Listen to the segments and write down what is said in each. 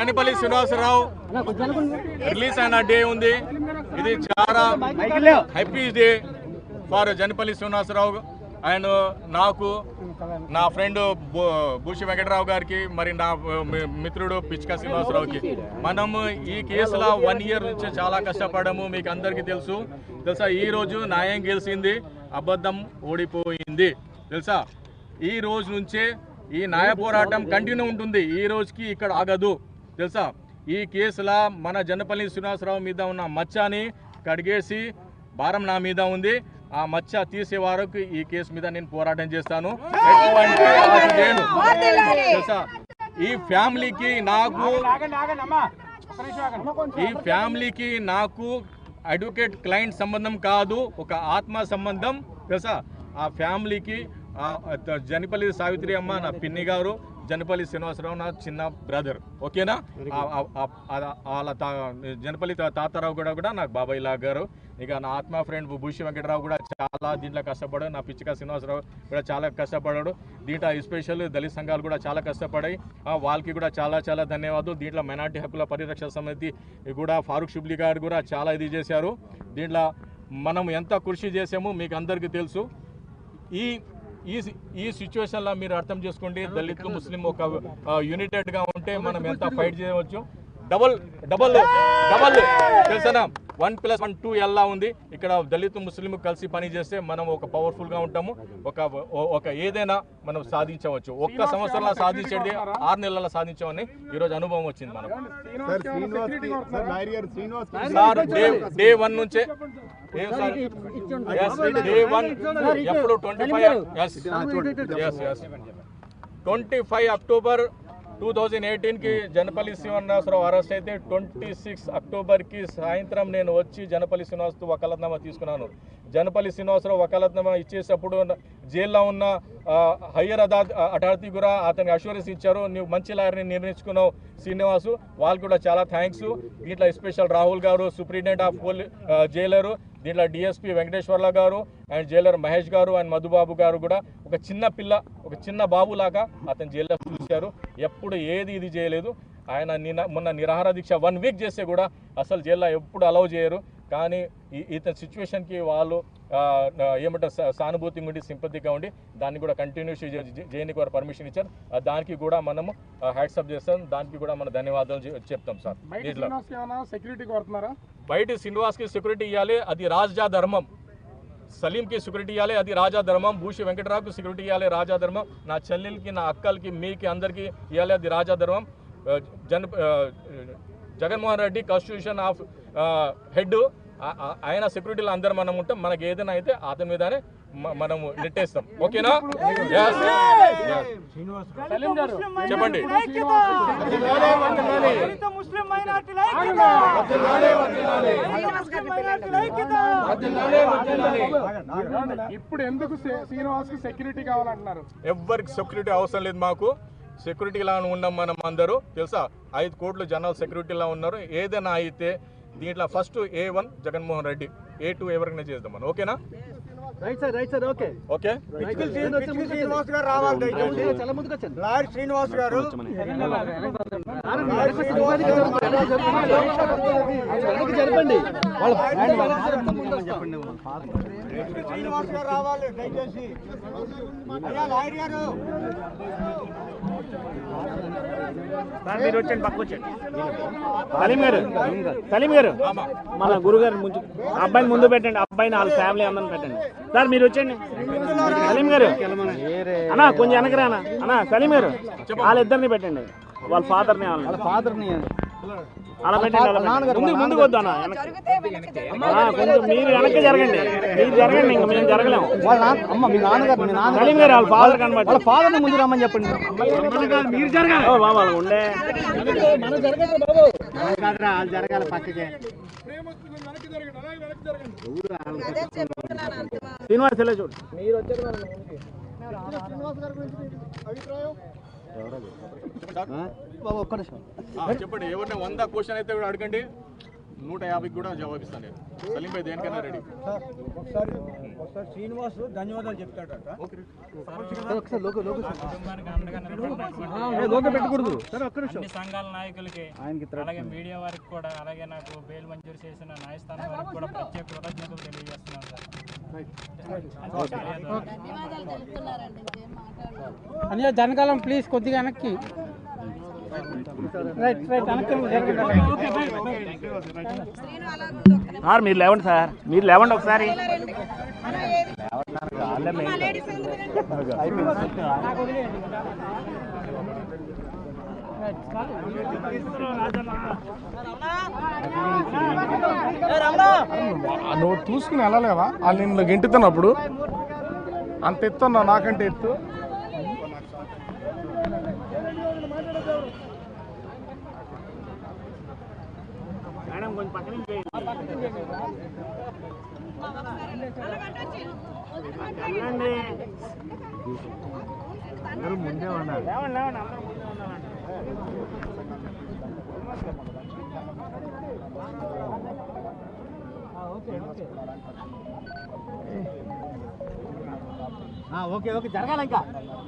Janapalli Srinivasarao release అయిన day ఉంది ఇది చాలా happy day for Janapalli Srinivasarao and నాకు నా ఫ్రెండ్ భూషి వెంకటరావు గారికి మరి నా మి- మిత్రుడు పిచ్కా శ్రీనివాసరావుకి మనము ఈ కేసులో వన్ ఇయర్ నుంచి చాలా కష్టపడము మీకు అందరికీ తెలుసు తెలుసా ఈ రోజు న్యాయం గెలిచింది అబద్ధం ఓడిపోయింది తెలుసా ఈ రోజు నుంచే ఈ న్యాయ పోరాటం కంటిన్యూ ఉంటుంది ఈ రోజుకి ఇక్కడ ఆగదు తెలుసా ఈ కేసులో మన జనపల్లి శ్రీనివాసరావు మీద ఉన్న మచ్చని కడిగేసి భారం నా మీద ఉంది ఆ మచ్చ తీసే వరకు ఈ కేసు మీద నేను పోరాటం చేస్తాను ఎటువంటి ఆశ చేయను. తెలుసా ఈ ఫ్యామిలీకి నాకు ఈ ఫ్యామిలీకి నాకు అడ్వకేట్ క్లయింట్ సంబంధం కాదు ఒక ఆత్మ సంబంధం తెలుసా ఆ ఫ్యామిలీకి ఆ జనపల్లి సావిత్రి అమ్మ నా పిన్ని గారు జనపల్లి శ్రీనివాసరావు నా చిన్న బ్రదర్ ఓకేనా ఆ- ఆ- ఆ- ఆ- వాళ్ళ తా జనపల్లి తా- తాతారావు కూడా కూడా నాకు బాబాయ్ లా గారు ఇక నా ఆత్మ ఫ్రెండ్ భూషి వెంకటరావు కూడా చాలా దీంట్లో కష్టపడాడు నా పిచ్చిక శ్రీనివాసరావు కూడా చాలా కష్టపడాడు దీంట్లో ఎస్పెషల్ దళిత సంఘాలు కూడా చాలా కష్టపడాయి ఆ, వాళ్ళకి కూడా చాలా చాలా ధన్యవాదాలు దీంట్లో మైనార్టీ హక్కుల పరిరక్షణ సమితి కూడా ఫారూక్ షుబ్లీ గారు కూడా చాలా ఇది చేశారు దీంట్లో మనం ఎంత కృషి చేసామో మీకు అందరికీ తెలుసు ఈ ఈ సి- ఈ సిచ్యువేషన్లో మీరు అర్థం చేసుకోండి దళితులు ముస్లిం ఒక యూనిటెడ్గా ఉంటే మనం ఎంత ఫైట్ చేయవచ్చు డబల్ డబల్ డబల్ తెలుసనా వన్ ప్లస్ వన్ టూ ఎల్లా ఉంది ఇక్కడ దళిత ముస్లిం కలిసి పని చేస్తే మనం ఒక పవర్ఫుల్గా ఉంటాము ఒక ఒక ఏదైనా మనం సాధించవచ్చు ఒక్క సంవత్సరంలో సాధించేది ఆరు నెలల్లో సాధించామని ఈరోజు అనుభవం వచ్చింది మనకు సార్ శ్రీనివాస్ కి- సార్ లాయర్ గారు శ్రీనివాస్ కి- సార్ డే డే వన్ నుంచే ఏం సార్ ఎస్ డే వన్ ఎప్పుడు twenty five yes yes yes twenty five October two thousand ఎయిటీన్కి జనపల్లి శ్రీనివాసరావు అరెస్ట్ అయితే ట్వంటీ సిక్స్ అక్టోబర్కి సాయంత్రం నేను వచ్చి జనపల్లి శ్రీనివాసరావు వకాలత్నామా తీసుకున్నాను జనపల్లి శ్రీనివాసరావు వకాలత్నామా ఇచ్చేటప్పుడు జైల్లో ఉన్న ఆ, హయ్యర్ అదా అథారిటీ కూడా అతనికి అష్యూరెన్స్ ఇచ్చారు నువ్వు మంచి లాయర్ని నిర్ణయించుకున్నావు శ్రీనివాసు వాళ్ళు కూడా చాలా థ్యాంక్స్ దీంట్లో special Rahul garu superintendent of police jailer దీంట్లో DSP Venkateswarla garu and Jailer Mahesh గారు అండ్ మధుబాబు గారు కూడా ఒక చిన్న పిల్ల ఒక చిన్న బాబు లాగా అతను జైల్లో చూశారు ఎప్పుడు ఏది ఇది చేయలేదు ఆయన నిన్న మొన్న నిరాహార దీక్ష వన్ వీక్ చేస్తే కూడా అసలు జైల్లో ఎప్పుడు అలౌ చేయరు కానీ ఈ- ఇతని సిచ్యువేషన్కి వాళ్ళు ఆ, ఆ, ఏమంటారు సా- సానుభూతి ఉండి సింపతిగా ఉండి దాన్ని కూడా కంటిన్యూస్ చేయడానికి వారు పర్మిషన్ ఇచ్చారు ఆ, దానికి కూడా మనము హ్యాట్సప్ చేస్తాం దానికి కూడా మనం ధన్యవాదాలు చె- చెప్తాం సార్ దీంట్లో సెక్యూరిటీ కోరుతున్నారా బయట శ్రీనివాస్కి సెక్యూరిటీ ఇవ్వాలి అది రాజా ధర్మం సలీంకి సెక్యూరిటీ ఇవ్వాలి అది రాజా ధర్మం భూషి వెంకటరావుకి సెక్యూరిటీ ఇవ్వాలి రాజా ధర్మం నా చెల్లెలకి నా అక్కలకి మీకి అందరికీ ఇవ్వాలి అది రాజా ధర్మం ఆ, జన ఆ, Jaganmohan Reddy constitution of head ఆయన సెక్యూరిటీలో అందరం మనం ఉంటాం మనకి ఏదైనా అయితే అతని మీదనే మ- మనము నెట్టేస్తాం ఓకేనా Yes. Yes. సలీం గారు చెప్పండి ముస్లిం మైనార్టీల ఐక్యత ముస్లిం మైనార్టీల ఐక్యత ఇప్పుడు ఎందుకు శ్రీ- శ్రీనివాస్ కి సెక్యూరిటీ కావాలంటున్నారు ఎవ్వరికి సెక్యూరిటీ అవసరం లేదు మాకు సెక్యూరిటీలా ఉన్నాం మనం అందరూ తెలుసా ఐదు కోట్ల జనాలు సెక్యూరిటీలా ఉన్నారు ఏదైనా అయితే దీంట్లో first A one Jaganmohan Reddy A two ఎవరికైనా చేద్దాం మనం ఓకేనా right sir right sir okay okay Srinivas garu రావాలి దయచేసి చాలా ముందుకు వచ్చాను లాయర్ శ్రీనివాస్ గారు వెనక్కి జరపండి వాళ్ళ శ్రీనివాస్ గారు రావాలి దయచేసి అయ్యా లాయర్ గారు మీరు వచ్చండి పక్క వచ్చండి సలీం గారు సలీం గారు మన గురుగారు ముందు అబ్బాయిని ముందు పెట్టండి అబ్బాయిని వాళ్ళ ఫ్యామిలీ అందరిని పెట్టండి సార్ మీరు వచ్చండి సలీం గారు అన్నా కొంచెం వెనకరా అన్న అన్నా సలీం గారు వాళ్ళిద్దరిని పెట్టండి వాళ్ళ ఫాదర్ని వాళ్ళని ఫాదర్ని అలా పెట్టండి అలా పెట్టండి. ముందుకు ముందుకు వద్దు అన్న వెనక్కి. ఆ, కొంచెం మీరు వెనక్కి జరగండి మీరు జరగండి ఇంకా మేము జరగలేము వాళ్ళ నాన్న అమ్మ మీ నాన్నగారు మీ నాన్న సలీం గారు వాళ్ళ ఫాదర్ కనబడి వాళ్ళ ఫాదర్ని ముందు రమ్మని చెప్పండి మీరు జరగాలి ఓ బాబా ఉండే జరగాలి పక్కకే శ్రీనివాస్ ఇలా చూడు బాబు ఒక్క నిమిషం ఆ, చెప్పండి ఎవరిని వంద క్వశ్చన్ అయితే కూడా అడగండి నూట యాభైకి కూడా జవాబిస్తాను నేను సలీం భాయ్ దేనికైనా రెడీ సార్ ఒకసారి ఒకసారి శ్రీనివాస్ ధన్యవాదాలు చెప్తాడట ఒకసారి లోకో లోకో లోక పెట్టకూడదు సరే ఒక్క నిమిషం అన్ని సంఘాల నాయకులకి ఆయనకి అలాగే మీడియా వారికి కూడా అలాగే నాకు బెయిల్ మంజూరు చేసిన న్యాయస్థానం వారికి కూడా ప్రత్యేక కృతజ్ఞతలు తెలియజేస్తున్నాను సార్ ధన్యవాదాలు తెలుపుతున్నారండి ఇంకేం మాట్లాడలేదు అనియా జనకాలం ప్లీజ్ కొద్దిగా వెనక్కి రైట్ రైట్ వెనక్కి శ్రీను అలా ఉండు ఒక్క నిమిషం. సార్ మీరు లేవండి సార్ మీరు లేవండి ఒకసారి ఇలా రండి. అలా ఏది? మా లేడీస్ అందరూ రండి. నువ్వు చూసుకుని వెళ్ళలేవా వాళ్ళు నిన్ను గెంటుతున్నప్పుడు అంత ఎత్తున్నా నాకంటే ఎత్తు మేడం కొంచెం పక్కన నుంచి వెళ్ళండి అందరూ ముందే ఉన్నారు లేవండి లేవండి అందరూ ముందే ఉన్నామండి ఓకే ఓకే జరగాలి ఇంకా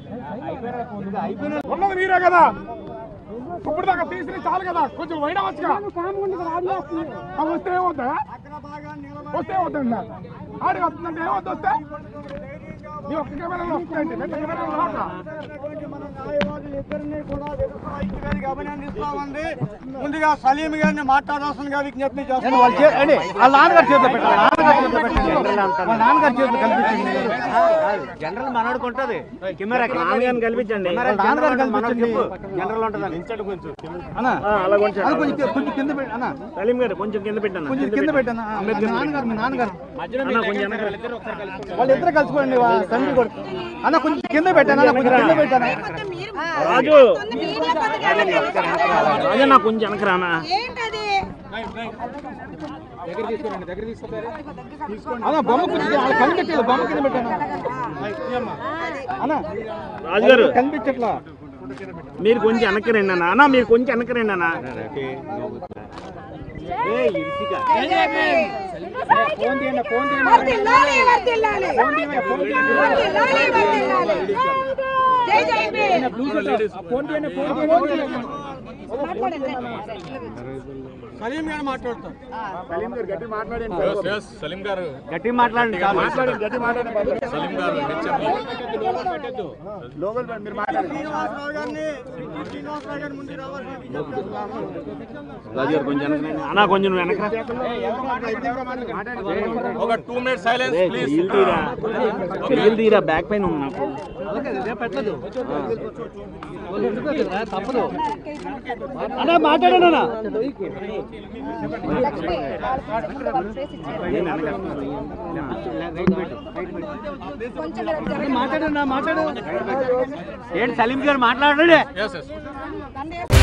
ఉన్నది మీరే కదా ఇప్పుడు దాకా తీసి చాలు కదా కొంచెం వైడ్ అవ్వచ్చుగా ఆ, వస్తే ఏమవుతా వస్తే ఏమవుతుంది ఆడి వస్తుందంటే ఏమవుతుంది వస్తే నీ ఒక్క కెమెరాలో వస్తుందండి రెండు కెమెరాలు రాక మన న్యాయవాదులు ఇద్దరిని కూడా విశ్వవిద్యాలయానికి అభినందిస్తామండి ముందుగా సలీం గారిని మాట్లాడాల్సిందిగా విజ్ఞప్తి నేను చేస్తాను వాళ్ళ చే- ఏంటి? వాళ్ళ నాన్నగారి చేతిలో పెట్టాలి నాన్నగారి చేతిలో పెట్టండి వాళ్ళ నాన్నగారి చేతిలో కల్పించండి జనరల్ మనోడుకుంటది కెమెరా నాన్నగారిని కల్పించండి వాళ్ళ నాన్నగారు కల్పించండి జనరల్ ఉంటుంది అన్న ఆ, అలా కొంచెం అది కొంచెం కొంచెం కింద పెట్టి అన్న సలీం గారు కొంచెం కింద పెట్టండి కొంచెం కింద పెట్టన్న మీ నాన్నగారు మీ నాన్నగారు అన్న కొంచెం వెనక వాళ్ళు ఇద్దరు కలుసుకోండి వాళ్ళ తండ్రి కొడుకు అన్న కొంచెం కింద పెట్టాను అన్న కొంచెం కింద పెట్టాను మొత్తం మీరు రాజు మొత్తం మీడియా పత్రికలకి రాజు నాకు కొంచెం వెనక రానా ఏంటది అన్న బొమ్మ కొంచెం వాళ్ళ కనిపించట్లేదు బొమ్మ కింద పెట్టాను అన్న రాజు గారు కనిపించట్లా మీరు కొంచెం వెనక్కి రండి అన్న అన్న మీరు కొంచెం వెనక్కి రండి అన్న వర్ధిల్లాలి, వర్ధిల్లాలి. వర్ధిల్లాలి, వర్ధిల్లాలి. జై జై భీమ్. మాట్లాడండి. సలీం గారు మాట్లాడతారు Yes, yes, సలీం గారు గట్టి మాట్లాడండి సలీం గారు హెచ్ఎంఈ లోకల్ మీరు మాట్లాడండి శ్రీనివాసరావు గారిని శ్రీనివాసరావు గారి ముందు రావాల్సిన విజ్ఞప్తి చేస్తున్నాను. రాజు గారు కొంచెం వెనక రండి. అన్న కొంచెం నువ్వు వెనక రా. ఒక టూ మినిట్స్ సైలెన్స్ రే, ప్లీజ్ చెయ్యిలు తీరా చెయ్యిలు తీరా బ్యాక్ పెయిన్ ఉంది నాకు పెట్టలేదు తప్పదు అన్న మాట్లాడాను అన్న మాట్లాడన్నా మాట్లాడు ఏంటి సలీం గారు మాట్లాడండి ఎస్ ఎస్ దండ వేసి-